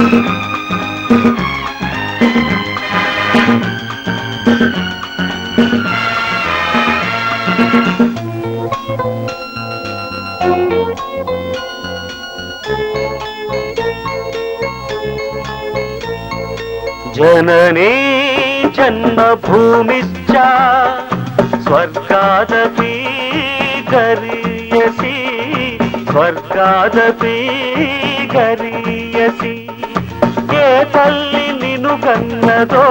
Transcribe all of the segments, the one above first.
జననీ జన్మభూమిశ్చ స్వర్గాదపి గరీయసి స్వర్గాదపి గరీయసి ఏ తల్లి నిను కన్నదో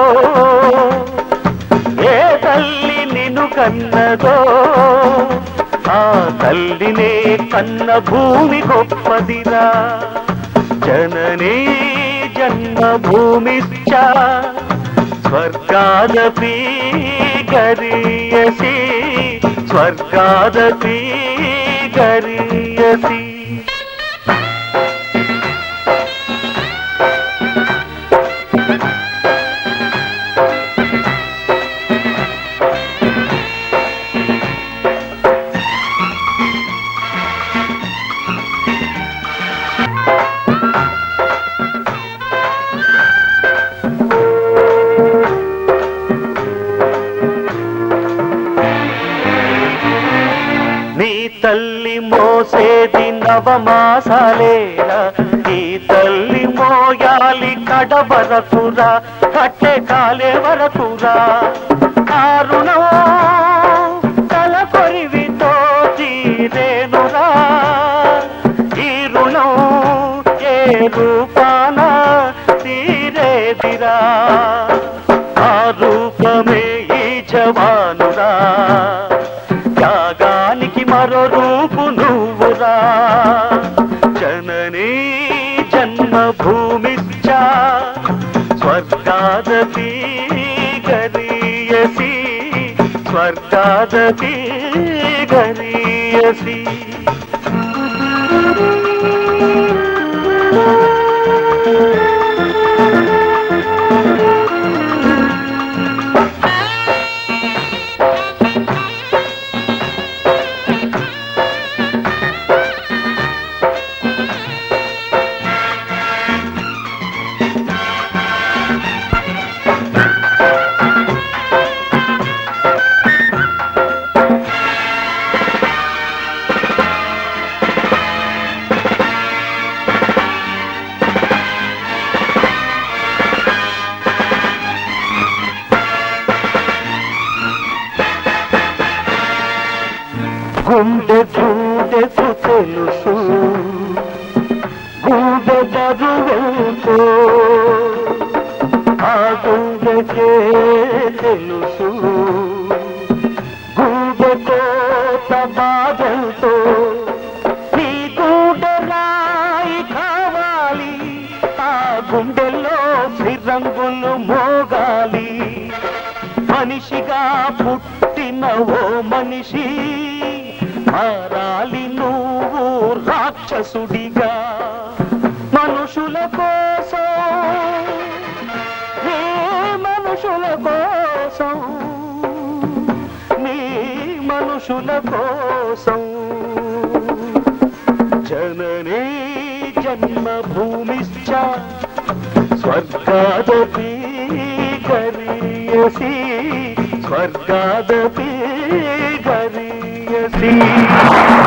ఏ తల్లి నిను కన్నదో ఆ తల్లినే కన్న భూమి గొప్పదిరా జననీ జన్మభూమిశ్చ స్వర్గాదపి గరీయసి స్వర్గాదపి గరీయసి నీ తల్లి మోసేది నవమాసాలేరా నీ తల్లి మోయాలి కడవరకురా కట్టె కాలే వరకురా కారుణం తల కొరివితో తీరేనురా ఈ రుణం ఏ రూపాన తీరేదిరా ఆ రూపమే ఈ జవానురా త్యాగానికి మరో రూపు నువ్వురా జననీ జన్మభూమిశ్చ స్వర్గాదపి గరీయసి స్వర్గాదపి గరీయసి గుండె గుండెకు తెలుసు గుండె బరువెంతో ఆ గుండెకే తెలుసు గుండె కోత బాధంతో నీ గుండె రాయి కావాలి ఆ గుండెల్లో శ్రీరంగులు మోగాలి మనిషిగా పుట్టిన ఓ మనిషి మారాలి నువ్వు రాక్షసుడిగా మనుషుల కోసం నీ మనుషుల కోసం నీ మనుషుల కోసం జననీ జన్మభూమిశ్చ స్వర్గాదపి గరీయసి స్వర్గాదపి గరీయసి